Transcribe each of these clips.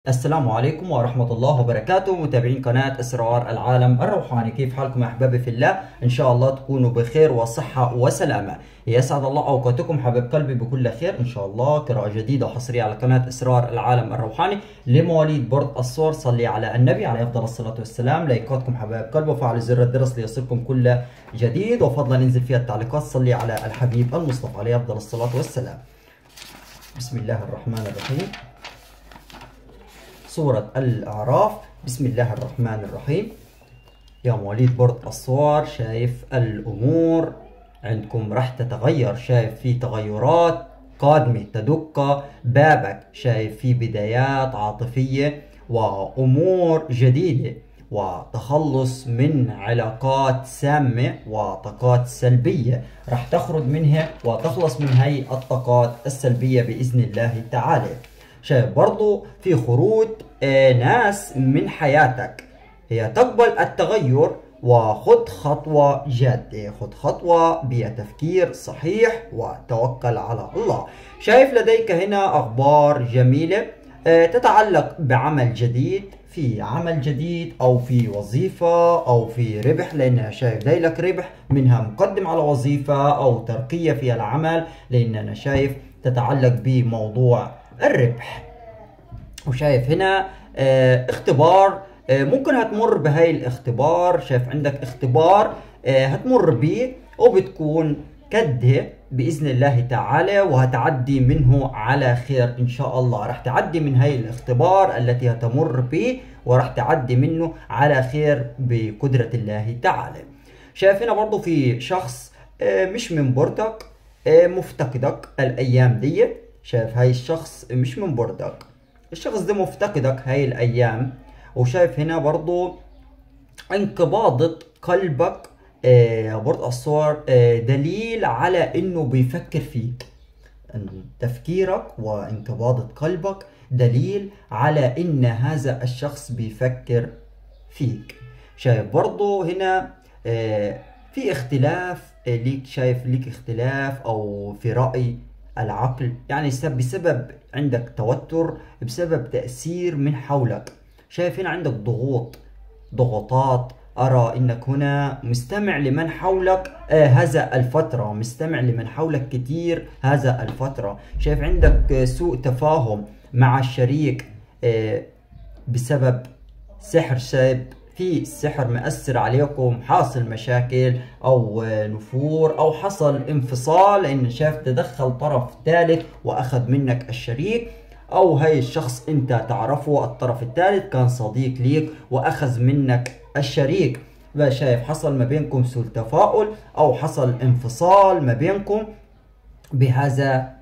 السلام عليكم ورحمة الله وبركاته متابعين قناة أسرار العالم الروحاني كيف حالكم أحبابي في الله إن شاء الله تكونوا بخير وصحة وسلامة يسعد الله أوقاتكم حبيب قلبي بكل خير إن شاء الله قراءة جديدة وحصرية على قناة أسرار العالم الروحاني لمواليد برد الصور صلي على النبي عليه أفضل الصلاة والسلام لايكاتكم حبايب قلب وفعل زر الجرس ليصلكم كل جديد وفضلا ننزل فيها التعليقات صلي على الحبيب المصطفى عليه أفضل الصلاة والسلام بسم الله الرحمن الرحيم سورة الأعراف بسم الله الرحمن الرحيم يا مواليد برد الصور شايف الأمور عندكم راح تتغير شايف في تغيرات قادمة تدق بابك شايف في بدايات عاطفية وأمور جديدة وتخلص من علاقات سامة وطاقات سلبية راح تخرج منها وتخلص من هاي الطاقات السلبية بإذن الله تعالى شايف برضو في خروج آه، ناس من حياتك هي تقبل التغير وخذ خطوة جادة خذ خطوة بتفكير صحيح وتوكل على الله شايف لديك هنا أخبار جميلة آه، تتعلق بعمل جديد في عمل جديد او في وظيفة او في ربح لان شايف لك ربح منها مقدم على وظيفة او ترقية في العمل لان انا شايف تتعلق بموضوع الربح وشايف هنا اه اختبار اه ممكن هتمر بهاي الاختبار شايف عندك اختبار اه هتمر بيه وبتكون كده باذن الله تعالى وهتعدي منه على خير ان شاء الله راح تعدي من هاي الاختبار التي هتمر به وراح تعدي منه على خير بقدرة الله تعالى شايف هنا برضو في شخص مش من بردك مفتقدك الايام دي شايف هاي الشخص مش من بردك الشخص ده مفتقدك هاي الايام وشايف هنا برضو انقباضة قلبك آه برضو الصور آه دليل على انه بيفكر فيك تفكيرك وانقباضة قلبك دليل على ان هذا الشخص بيفكر فيك شايف برضو هنا آه في اختلاف ليك شايف ليك اختلاف او في رأي العقل يعني بسبب عندك توتر بسبب تأثير من حولك شايف هنا عندك ضغوط ضغوطات أرى إنك هنا مستمع لمن حولك آه هذا الفترة مستمع لمن حولك كتير هذا الفترة شايف عندك سوء تفاهم مع الشريك آه بسبب سحر شايف في سحر مأثر عليكم حاصل مشاكل او نفور او حصل انفصال لان شاف تدخل طرف ثالث واخذ منك الشريك او هاي الشخص انت تعرفه الطرف الثالث كان صديق ليك واخذ منك الشريك شايف حصل ما بينكم سوء تفاؤل او حصل انفصال ما بينكم بهذا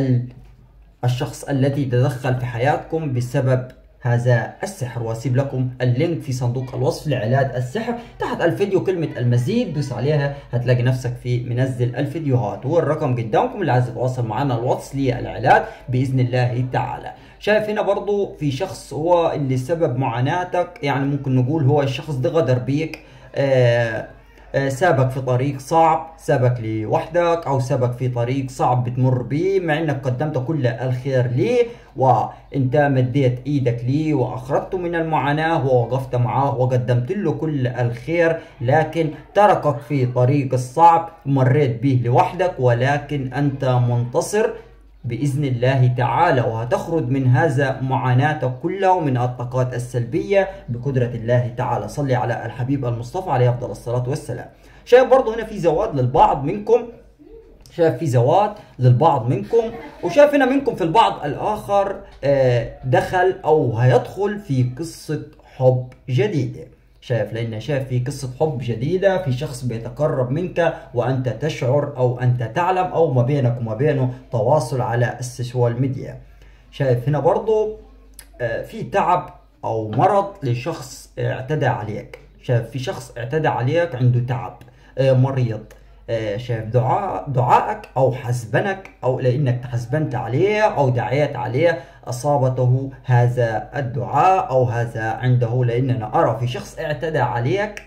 الشخص الذي تدخل في حياتكم بسبب هذا السحر واسيب لكم اللينك في صندوق الوصف لعلاج السحر تحت الفيديو كلمة المزيد دوس عليها هتلاقي نفسك في منزل الفيديوهات والرقم قدامكم اللي عايز يتواصل معنا الواتس للعلاج بإذن الله تعالى شايف هنا برضو في شخص هو اللي سبب معاناتك يعني ممكن نقول هو الشخص ده غدر بيك آه سابك في طريق صعب سابك لوحدك او سابك في طريق صعب بتمر به مع انك قدمت كل الخير ليه وانت مديت ايدك ليه واخرجته من المعاناة ووقفت معاه وقدمت له كل الخير لكن تركك في طريق الصعب مريت به لوحدك ولكن انت منتصر بإذن الله تعالى وهتخرج من هذا معاناتك كلها ومن الطاقات السلبية بقدرة الله تعالى صلي على الحبيب المصطفى عليه أفضل الصلاة والسلام شايف برضه هنا في زواج للبعض منكم شايف في زواج للبعض منكم وشايف هنا منكم في البعض الآخر دخل أو هيدخل في قصة حب جديدة شايف لان شايف في قصة حب جديدة في شخص بيتقرب منك وانت تشعر او انت تعلم او ما بينك وما بينه تواصل على السوشيال ميديا شايف هنا برضو في تعب او مرض لشخص اعتدى عليك شايف في شخص اعتدى عليك عنده تعب مريض شايف دعاء دعائك او حسبنك او لانك حسبنت عليه او دعيت عليه اصابته هذا الدعاء او هذا عنده لاننا ارى في شخص اعتدى عليك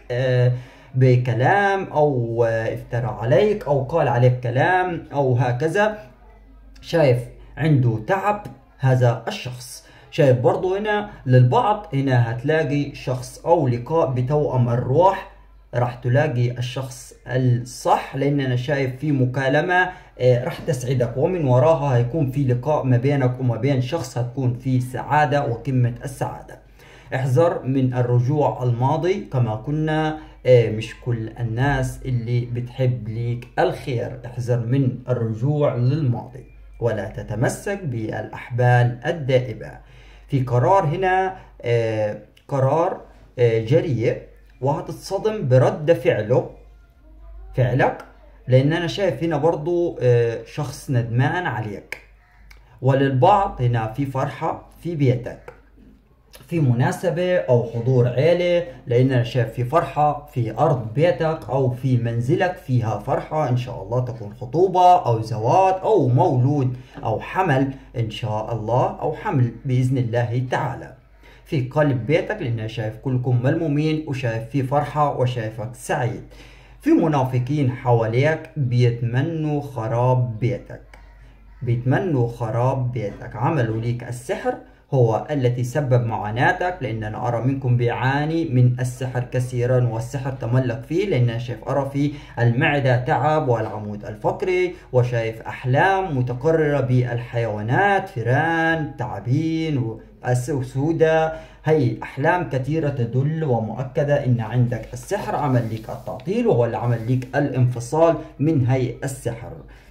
بكلام او افترى عليك او قال عليك كلام او هكذا شايف عنده تعب هذا الشخص شايف برضو هنا للبعض هنا هتلاقي شخص او لقاء بتوأم الروح راح تلاقي الشخص الصح لان انا شايف في مكالمة آه، راح تسعدك ومن وراها هيكون في لقاء ما بينك وما بين شخص هتكون في سعادة وقمة السعادة احذر من الرجوع الماضي كما كنا آه، مش كل الناس اللي بتحب ليك الخير احذر من الرجوع للماضي ولا تتمسك بالأحبال الدائبة في قرار هنا آه، قرار آه، جريء وهتتصدم برد فعله فعلك لان انا شايف هنا برضو آه، شخص ندمان عليك وللبعض هنا في فرحة في بيتك في مناسبة أو حضور عيلة لأن أنا شايف في فرحة في أرض بيتك أو في منزلك فيها فرحة إن شاء الله تكون خطوبة أو زواج أو مولود أو حمل إن شاء الله أو حمل بإذن الله تعالى في قلب بيتك لأن أنا شايف كلكم ملمومين وشايف في فرحة وشايفك سعيد في منافقين حواليك بيتمنوا خراب بيتك بيتمنوا خراب بيتك عملوا ليك السحر هو التي سبب معاناتك لأن أنا أرى منكم بيعاني من السحر كثيرا والسحر تملك فيه لأن أنا شايف أرى في المعدة تعب والعمود الفقري وشايف أحلام متكررة بالحيوانات فيران تعابين وسودة هي أحلام كثيرة تدل ومؤكدة إن عندك السحر عمل لك التعطيل وهو اللي عمل لك الانفصال من هي السحر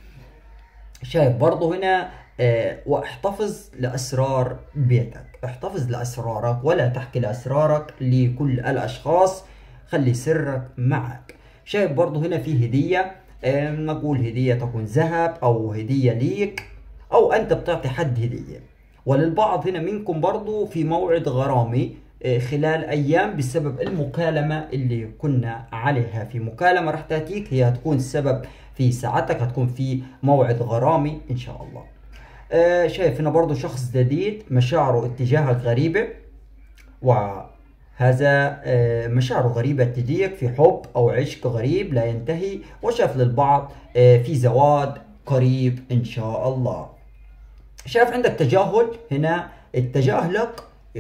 شايف برضه هنا آه، واحتفظ لأسرار بيتك احتفظ لأسرارك ولا تحكي لأسرارك لكل الأشخاص خلي سرك معك شايف برضو هنا في هدية آه، نقول هدية تكون ذهب أو هدية ليك أو أنت بتعطي حد هدية وللبعض هنا منكم برضو في موعد غرامي آه، خلال أيام بسبب المكالمة اللي كنا عليها في مكالمة راح تأتيك هي هتكون سبب في ساعتك هتكون في موعد غرامي إن شاء الله آه، شايف هنا برضو شخص جديد مشاعره اتجاهك غريبة وهذا آه، مشاعره غريبة تجيك في حب أو عشق غريب لا ينتهي وشاف للبعض آه، في زواج قريب إن شاء الله شايف عندك تجاهل هنا التجاهلك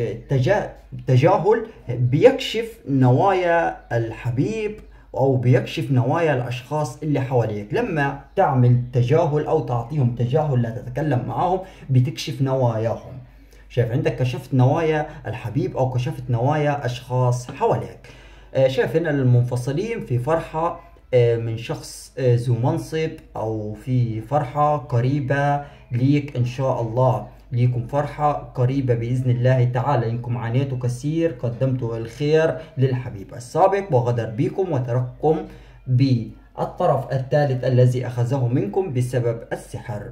تجاهل بيكشف نوايا الحبيب او بيكشف نوايا الاشخاص اللي حواليك لما تعمل تجاهل او تعطيهم تجاهل لا تتكلم معهم بتكشف نواياهم شايف عندك كشفت نوايا الحبيب او كشفت نوايا اشخاص حواليك آه، شايف هنا المنفصلين في فرحة آه، من شخص آه، ذو منصب او في فرحة قريبة ليك ان شاء الله ليكم فرحة قريبة بإذن الله تعالى إنكم عانيتوا كثير قدمتوا الخير للحبيب السابق وغدر بكم وترككم بالطرف الثالث الذي أخذه منكم بسبب السحر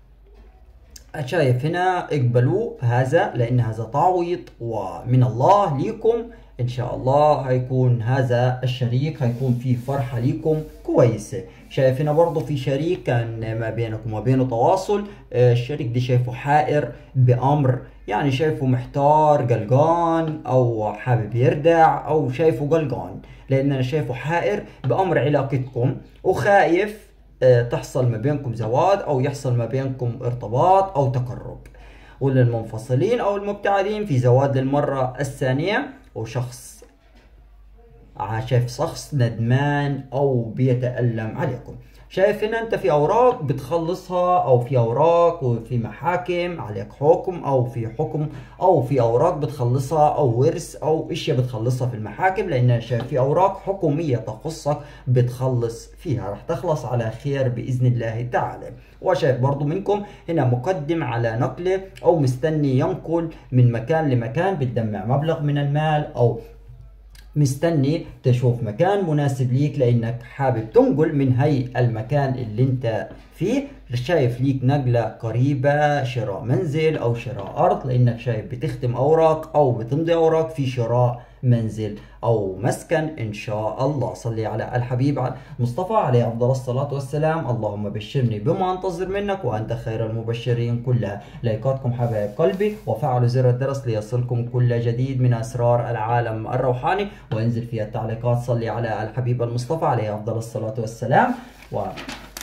شايف هنا اقبلوا هذا لأن هذا تعويض ومن الله ليكم ان شاء الله هيكون هذا الشريك هيكون فيه فرحة ليكم كويسة شايف هنا برضه في شريك كان ما بينك وما بينه تواصل آه، الشريك ده شايفه حائر بأمر يعني شايفه محتار قلقان او حابب يردع او شايفه قلقان لان انا شايفه حائر بأمر علاقتكم وخايف آه، تحصل ما بينكم زواج او يحصل ما بينكم ارتباط او تقرب وللمنفصلين او المبتعدين في زواج للمرة الثانية وشخص شايف شخص ندمان او بيتألم عليكم شايف ان انت في اوراق بتخلصها او في اوراق وفي محاكم عليك حكم او في حكم او في اوراق بتخلصها او ورث او اشياء بتخلصها في المحاكم لان شايف في اوراق حكوميه تخصك بتخلص فيها راح تخلص على خير باذن الله تعالى وشايف برضو منكم هنا مقدم على نقله او مستني ينقل من مكان لمكان بتجمع مبلغ من المال او مستني تشوف مكان مناسب ليك لانك حابب تنقل من هي المكان اللي انت فيه شايف ليك نقلة قريبة شراء منزل او شراء ارض لانك شايف بتختم اوراق او بتمضي اوراق في شراء منزل او مسكن ان شاء الله صلي على الحبيب مصطفى عليه افضل الصلاه والسلام اللهم بشرني بما انتظر منك وانت خير المبشرين كلها لايكاتكم حبايب قلبي وفعلوا زر الجرس ليصلكم كل جديد من اسرار العالم الروحاني وانزل في التعليقات صلي على الحبيب المصطفى عليه افضل الصلاه والسلام و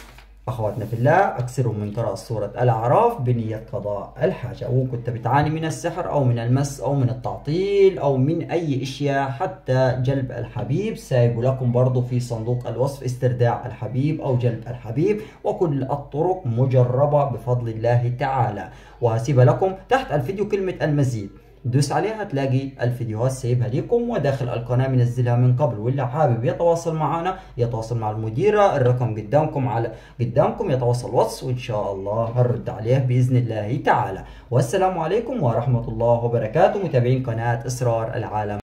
أخواتنا في الله أكثروا من قراءة سورة الأعراف بنية قضاء الحاجة وكنت بتعاني من السحر أو من المس أو من التعطيل أو من أي إشياء حتى جلب الحبيب سايب لكم برضو في صندوق الوصف استرداع الحبيب أو جلب الحبيب وكل الطرق مجربة بفضل الله تعالى وهسيب لكم تحت الفيديو كلمة المزيد دوس عليها تلاقي الفيديوهات سايبها لكم وداخل القناة منزلها من قبل واللي حابب يتواصل معنا يتواصل مع المديرة الرقم قدامكم على قدامكم يتواصل واتس وإن شاء الله هنرد عليه بإذن الله تعالى والسلام عليكم ورحمة الله وبركاته متابعين قناة إسرار العالم